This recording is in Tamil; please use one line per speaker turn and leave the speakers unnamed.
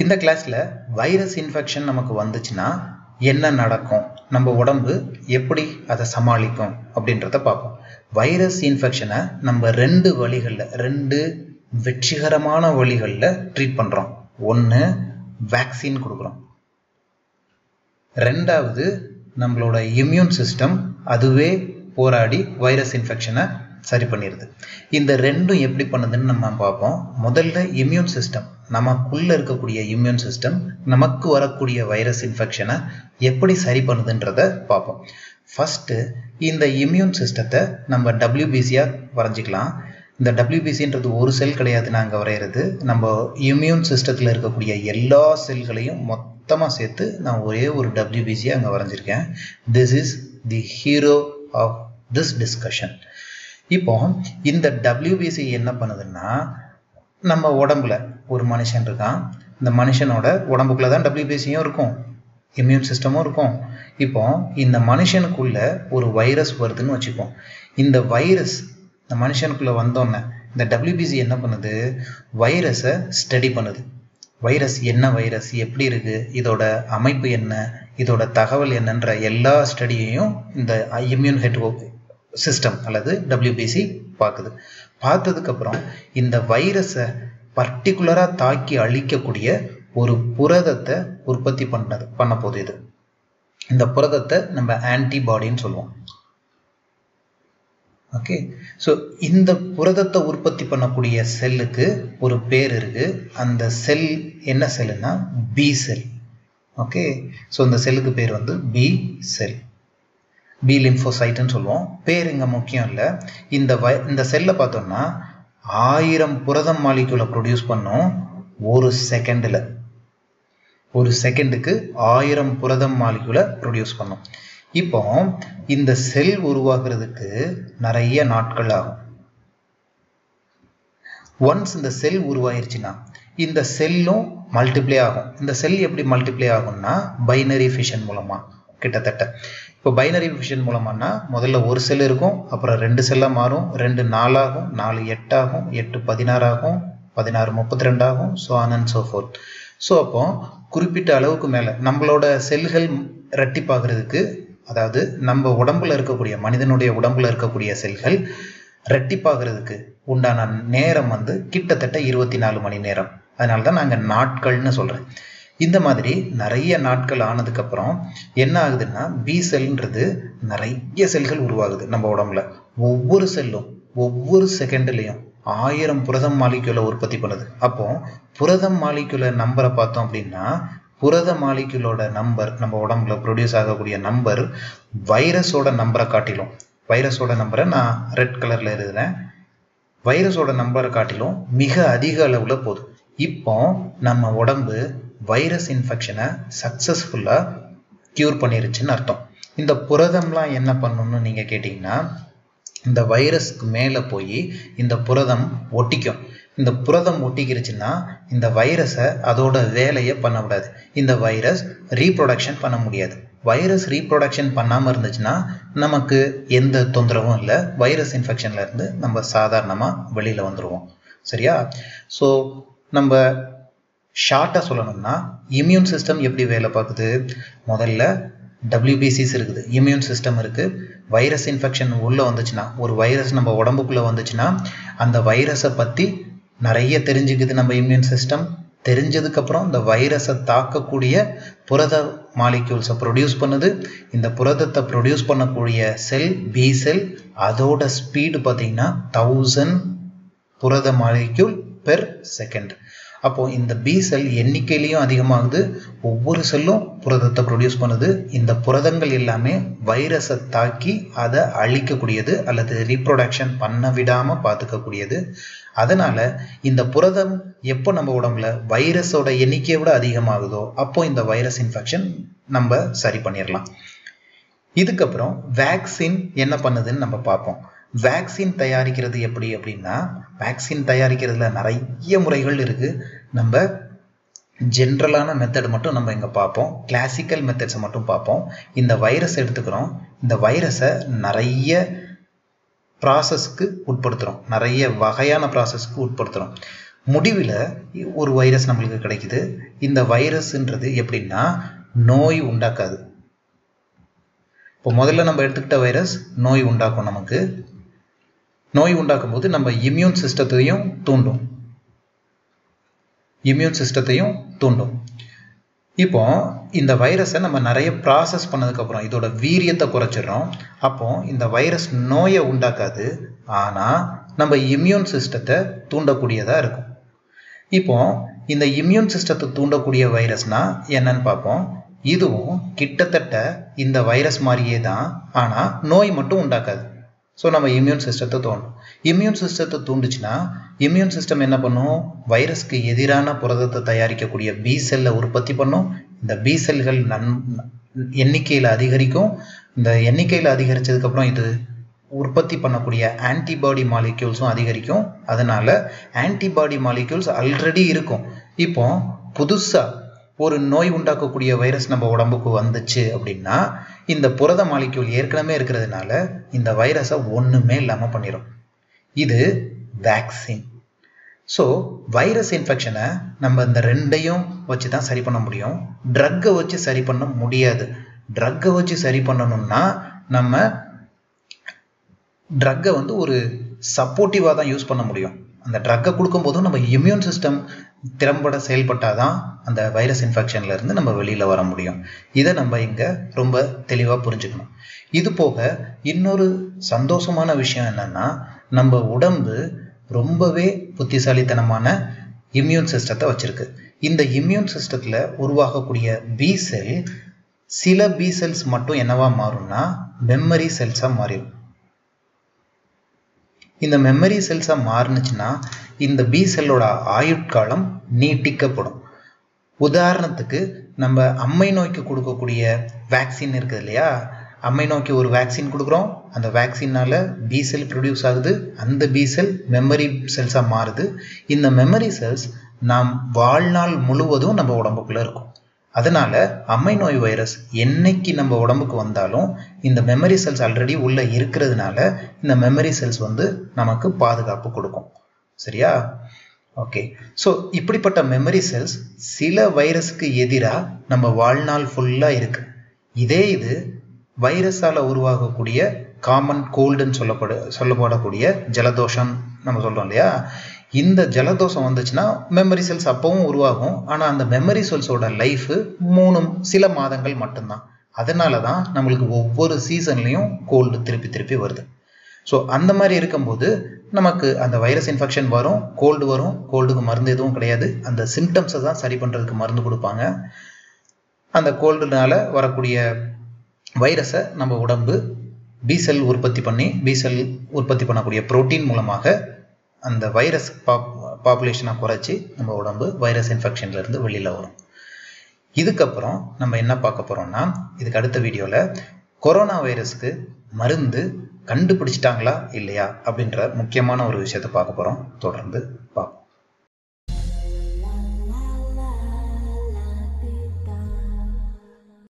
இந்த கிளாஸில் வைரஸ் இன்ஃபெக்ஷன் நமக்கு வந்துச்சுன்னா என்ன நடக்கும் நம்ம உடம்பு எப்படி அதை சமாளிக்கும் அப்படின்றத பார்ப்போம் வைரஸ் இன்ஃபெக்ஷனை நம்ம ரெண்டு வழிகளில் ரெண்டு வெற்றிகரமான வழிகளில் ட்ரீட் பண்ணுறோம் ஒன்று வேக்சின் கொடுக்குறோம் ரெண்டாவது நம்மளோட இம்யூன் சிஸ்டம் அதுவே போராடி வைரஸ் இன்ஃபெக்ஷனை சரி பண்ணிடுது இந்த ரெண்டும் எப்படி பண்ணுதுன்னு நம்ம பார்ப்போம் முதல்ல இம்யூன் சிஸ்டம் நமக்குள்ள இருக்கக்கூடிய இம்யூன் சிஸ்டம் நமக்கு வரக்கூடிய வைரஸ் இன்ஃபெக்ஷனை எப்படி சரி பண்ணுதுன்றத பார்ப்போம் ஃபஸ்ட்டு இந்த இம்யூன் சிஸ்டத்தை நம்ம டபிள்யூபிசியாக வரைஞ்சிக்கலாம் இந்த டபிள்யூபிசின்றது ஒரு செல் கிடையாது நாங்கள் வரைகிறது நம்ம இம்யூன் சிஸ்டத்தில் இருக்கக்கூடிய எல்லா செல்களையும் மொத்தமாக சேர்த்து நான் ஒரே ஒரு டபிள்யூபிசியை அங்கே வரைஞ்சிருக்கேன் this is the hero of this discussion இப்போ இந்த டபிள்யூபிசி என்ன பண்ணுதுன்னா நம்ம உடம்புல ஒரு மனுஷன் இருக்கான் இந்த மனுஷனோட உடம்புக்குள்ள தான் டபிள்யூபிசியும் இருக்கும் இம்யூன் சிஸ்டமும் இருக்கும் இப்போ இந்த மனுஷனுக்குள்ள ஒரு வைரஸ் வருதுன்னு வச்சுப்போம் இந்த வைரஸ் இந்த மனுஷனுக்குள்ள வந்தோன்னே இந்த டபிள்யூபிசி என்ன பண்ணுது வைரஸை ஸ்டடி பண்ணுது வைரஸ் என்ன வைரஸ் எப்படி இருக்கு இதோட அமைப்பு என்ன இதோட தகவல் என்னன்ற எல்லா ஸ்டடியையும் இந்த இம்யூன் ஹெட் சிஸ்டம் அல்லது டபிள்யூபிசி பார்க்குது பார்த்ததுக்கப்புறம் இந்த வைரஸை பர்டிகுலராக தாக்கி அழிக்கக்கூடிய ஒரு புரதத்தை உற்பத்தி பண்ணது பண்ண போகுது இது இந்த புரதத்தை நம்ம ஆன்டிபாடின்னு சொல்லுவோம் ஓகே ஸோ இந்த புரதத்தை உற்பத்தி பண்ணக்கூடிய செல்லுக்கு ஒரு பேர் இருக்கு அந்த செல் என்ன செல்லுன்னா பி செல் ஓகே ஸோ இந்த செல்லுக்கு பேர் வந்து பி செல் பி லிம்ஃபோசைட்டுன்னு சொல்லுவோம் பேர் இங்கே முக்கியம் இல்லை இந்த வ இந்த செல்லை பார்த்தோம்னா ஆயிரம் புரதம் மாலிகுலை ப்ரொடியூஸ் பண்ணும் ஒரு செகண்டில் ஒரு செகண்டுக்கு ஆயிரம் புரதம் மாலிகுலை ப்ரொடியூஸ் பண்ணும் இப்போ இந்த செல் உருவாக்குறதுக்கு நிறைய நாட்கள் ஆகும் ஒன்ஸ் இந்த செல் உருவாயிருச்சுன்னா இந்த செல்லும் மல்டிப்ளை ஆகும் இந்த செல் எப்படி மல்டிப்ளை ஆகும்னா பைனரி ஃபிஷன் மூலமா கிட்டத்தட்ட இப்போ பைனரி ஃபிஷன் மூலமானா முதல்ல ஒரு செல் இருக்கும் அப்புறம் ரெண்டு செல்லாக மாறும் ரெண்டு நாலாகும் நாலு எட்டாகும் எட்டு பதினாறாகும் பதினாறு முப்பத்தி ரெண்டாகும் so on and so forth so அப்போ குறிப்பிட்ட அளவுக்கு மேலே நம்மளோட செல்கள் ரெட்டிப்பாகிறதுக்கு அதாவது நம்ம உடம்புல இருக்கக்கூடிய மனிதனுடைய உடம்புல இருக்கக்கூடிய செல்கள் ரெட்டிப்பாகிறதுக்கு உண்டான நேரம் வந்து கிட்டத்தட்ட இருபத்தி நாலு மணி நேரம் அதனால தான் நாங்கள் நாட்கள்னு சொல்கிறேன் இந்த மாதிரி நிறைய நாட்கள் ஆனதுக்கப்புறம் என்ன ஆகுதுன்னா பி செல்ன்றது நிறைய செல்கள் உருவாகுது நம்ம உடம்புல ஒவ்வொரு செல்லும் ஒவ்வொரு செகண்ட்லையும் ஆயிரம் புரதம் மாலிக்யூலை உற்பத்தி பண்ணுது அப்போ புரதம் மாலிக்யூலை நம்பரை பார்த்தோம் அப்படின்னா புரத மாலிக்யூலோட நம்பர் நம்ம உடம்புல ப்ரொடியூஸ் ஆகக்கூடிய நம்பர் வைரஸோட நம்பரை காட்டிலும் வைரஸோட நம்பரை நான் ரெட் கலரில் எழுதுறேன் வைரஸோட நம்பரை காட்டிலும் மிக அதிக அளவில் போகுது இப்போ நம்ம உடம்பு வைரஸ் இன்ஃபெக்ஷனை சக்ஸஸ்ஃபுல்லாக க்யூர் பண்ணிருச்சுன்னு அர்த்தம் இந்த புரதம்லாம் என்ன பண்ணணும்னு நீங்கள் கேட்டிங்கன்னா இந்த வைரஸ்க்கு மேலே போய் இந்த புரதம் ஒட்டிக்கும் இந்த புரதம் ஒட்டிக்கிருச்சுன்னா இந்த வைரஸை அதோட வேலையை பண்ண விடாது இந்த வைரஸ் ரீப்ரொடக்ஷன் பண்ண முடியாது வைரஸ் ரீப்ரொடக்ஷன் பண்ணாமல் இருந்துச்சுன்னா நமக்கு எந்த தொந்தரவும் இல்லை வைரஸ் இன்ஃபெக்ஷன்ல இருந்து நம்ம சாதாரணமாக வெளியில் வந்துடுவோம் சரியா ஸோ நம்ம ஷார்ட்டாக சொல்லணும்னா இம்யூன் சிஸ்டம் எப்படி வேலை பார்க்குது முதல்ல டபிள்யூபிசிஸ் இருக்குது இம்யூன் சிஸ்டம் இருக்குது வைரஸ் இன்ஃபெக்ஷன் உள்ளே வந்துச்சுன்னா ஒரு வைரஸ் நம்ம உடம்புக்குள்ளே வந்துச்சுன்னா அந்த வைரஸை பற்றி நிறைய தெரிஞ்சுக்குது நம்ம இம்யூன் சிஸ்டம் தெரிஞ்சதுக்கப்புறம் இந்த வைரஸை தாக்கக்கூடிய புரத மாலிக்யூல்ஸை ப்ரொடியூஸ் பண்ணுது இந்த புரதத்தை ப்ரொடியூஸ் பண்ணக்கூடிய செல் பி செல் அதோட ஸ்பீடு பார்த்தீங்கன்னா தௌசண்ட் புரத மாலிக்யூல் பெர் செகண்ட் அப்போ இந்த பி செல் எண்ணிக்கையிலையும் அதிகமாகுது ஒவ்வொரு செல்லும் புரதத்தை ப்ரொடியூஸ் பண்ணுது இந்த புரதங்கள் எல்லாமே வைரஸை தாக்கி அதை அழிக்கக்கூடியது அல்லது ரீப்ரொடக்ஷன் பண்ண விடாம பார்த்துக்கக்கூடியது அதனால இந்த புரதம் எப்போ நம்ம உடம்புல வைரஸோட எண்ணிக்கையை விட அதிகமாகுதோ அப்போ இந்த வைரஸ் இன்ஃபெக்ஷன் நம்ம சரி பண்ணிடலாம் இதுக்கப்புறம் வேக்சின் என்ன பண்ணுதுன்னு நம்ம பார்ப்போம் வேக்சின் தயாரிக்கிறது எப்படி அப்படின்னா வேக்சின் தயாரிக்கிறதுல நிறைய முறைகள் இருக்கு நம்ம ஜென்ரலான மெத்தட் மட்டும் நம்ம இங்கே பார்ப்போம் கிளாசிக்கல் மெத்தட்ஸை மட்டும் பார்ப்போம் இந்த வைரஸ் எடுத்துக்கிறோம் இந்த வைரஸை நிறைய ப்ராசஸ்க்கு உட்படுத்துகிறோம் நிறைய வகையான ப்ராசஸ்க்கு உட்படுத்துகிறோம் முடிவில் ஒரு வைரஸ் நம்மளுக்கு கிடைக்குது இந்த வைரஸ்ன்றது எப்படின்னா நோய் உண்டாக்காது இப்போ முதல்ல நம்ம எடுத்துக்கிட்ட வைரஸ் நோய் உண்டாக்கும் நமக்கு நோய் உண்டாக்கும் போது நம்ம இம்யூன் சிஸ்டத்தையும் தூண்டும் இம்யூன் சிஸ்டத்தையும் தூண்டும் இப்போ இந்த வைரஸை நம்ம நிறைய ப்ராசஸ் பண்ணதுக்கப்புறம் இதோட வீரியத்தை குறைச்சிடுறோம் அப்போ இந்த வைரஸ் நோயை உண்டாக்காது ஆனால் நம்ம இம்யூன் சிஸ்டத்தை தூண்டக்கூடியதாக இருக்கும் இப்போ இந்த இம்யூன் சிஸ்டத்தை தூண்டக்கூடிய வைரஸ்னா என்னன்னு பார்ப்போம் இதுவும் கிட்டத்தட்ட இந்த வைரஸ் மாதிரியே தான் ஆனால் நோய் மட்டும் உண்டாக்காது ஸோ நம்ம இம்யூன் சிஸ்டத்தை தோண்டும் இம்யூன் சிஸ்டத்தை தூண்டுச்சுன்னா இம்யூன் சிஸ்டம் என்ன பண்ணும் வைரஸ்க்கு எதிரான புரதத்தை தயாரிக்கக்கூடிய பி செல்லை உற்பத்தி பண்ணும் இந்த பி செல்கள் நன் எண்ணிக்கையில் அதிகரிக்கும் இந்த எண்ணிக்கையில் அதிகரித்ததுக்கப்புறம் இது உற்பத்தி பண்ணக்கூடிய ஆன்டிபாடி மாலிக்யூல்ஸும் அதிகரிக்கும் அதனால ஆன்டிபாடி மாலிக்யூல்ஸ் ஆல்ரெடி இருக்கும் இப்போ புதுசாக ஒரு நோய் உண்டாக்கக்கூடிய வைரஸ் நம்ம உடம்புக்கு வந்துச்சு அப்படின்னா இந்த புரத மாலிக்யூல் ஏற்கனவே இருக்கிறதுனால இந்த வைரஸை ஒன்றுமே இல்லாமல் பண்ணிடும் இது வேக்சின் ஸோ வைரஸ் இன்ஃபெக்ஷனை நம்ம இந்த ரெண்டையும் வச்சு தான் சரி பண்ண முடியும் ட்ரக்கை வச்சு சரி பண்ண முடியாது ட்ரக்கை வச்சு சரி பண்ணணும்னா நம்ம ட்ரக்கை வந்து ஒரு சப்போர்ட்டிவாக தான் யூஸ் பண்ண முடியும் அந்த ட்ரக்கை கொடுக்கும்போதும் நம்ம இம்யூன் சிஸ்டம் திறம்பட செயல்பட்டால் தான் அந்த வைரஸ் இன்ஃபெக்ஷன்லேருந்து நம்ம வெளியில் வர முடியும் இதை நம்ம இங்கே ரொம்ப தெளிவாக புரிஞ்சுக்கணும் இது போக இன்னொரு சந்தோஷமான விஷயம் என்னன்னா நம்ம உடம்பு ரொம்பவே புத்திசாலித்தனமான இம்யூன் சிஸ்டத்தை வச்சிருக்கு இந்த இம்யூன் சிஸ்டத்தில் உருவாகக்கூடிய பி செல் சில பி செல்ஸ் மட்டும் என்னவா மாறும்னா மெமரி செல்ஸாக மாறிடும் இந்த மெமரி செல்ஸாக மாறுனுச்சுன்னா இந்த பி செல்லோட ஆயுட்காலம் நீட்டிக்கப்படும் உதாரணத்துக்கு நம்ம அம்மை நோய்க்கு கொடுக்கக்கூடிய வேக்சின் இருக்குது இல்லையா அம்மை நோய்க்கு ஒரு வேக்சின் கொடுக்குறோம் அந்த வேக்சினால் பி செல் ப்ரொடியூஸ் ஆகுது அந்த பி செல் மெமரி செல்ஸாக மாறுது இந்த மெமரி செல்ஸ் நாம் வாழ்நாள் முழுவதும் நம்ம உடம்புக்குள்ளே இருக்கும் அதனால அம்மை நோய் வைரஸ் என்னைக்கு நம்ம உடம்புக்கு வந்தாலும் இந்த மெமரி செல்ஸ் ஆல்ரெடி உள்ள இருக்கிறதுனால இந்த மெமரி செல்ஸ் வந்து நமக்கு பாதுகாப்பு கொடுக்கும் சரியா ஓகே ஸோ இப்படிப்பட்ட மெமரி செல்ஸ் சில வைரஸ்க்கு எதிராக நம்ம வாழ்நாள் ஃபுல்லாக இருக்கு இதே இது வைரஸால் உருவாகக்கூடிய காமன் கோல்டுன்னு சொல்லப்படு சொல்லப்படக்கூடிய ஜலதோஷம் நம்ம சொல்கிறோம் இல்லையா இந்த ஜலதோஷம் வந்துச்சுன்னா மெமரி செல்ஸ் அப்பவும் உருவாகும் ஆனால் அந்த மெமரி செல்ஸோட லைஃபு மூணு சில மாதங்கள் மட்டும்தான் அதனால தான் நம்மளுக்கு ஒவ்வொரு சீசன்லேயும் கோல்டு திருப்பி திருப்பி வருது ஸோ அந்த மாதிரி இருக்கும்போது நமக்கு அந்த வைரஸ் இன்ஃபெக்ஷன் வரும் கோல்டு வரும் கோல்டுக்கு மருந்து எதுவும் கிடையாது அந்த சிம்டம்ஸை தான் சரி பண்ணுறதுக்கு மருந்து கொடுப்பாங்க அந்த கோல்டுனால வரக்கூடிய வைரஸை நம்ம உடம்பு பி செல் உற்பத்தி பண்ணி பி செல் உற்பத்தி பண்ணக்கூடிய புரோட்டீன் மூலமாக அந்த வைரஸ் பாப் பாப்புலேஷனை குறைச்சி நம்ம உடம்பு வைரஸ் இன்ஃபெக்ஷன்லேருந்து வெளியில் வரும் இதுக்கப்புறம் நம்ம என்ன பார்க்க போகிறோம்னா இதுக்கு அடுத்த வீடியோவில் கொரோனா வைரஸ்க்கு மருந்து கண்டுபிடிச்சிட்டாங்களா இல்லையா அப்படின்ற முக்கியமான ஒரு விஷயத்தை பார்க்க போகிறோம் தொடர்ந்து பார்ப்போம்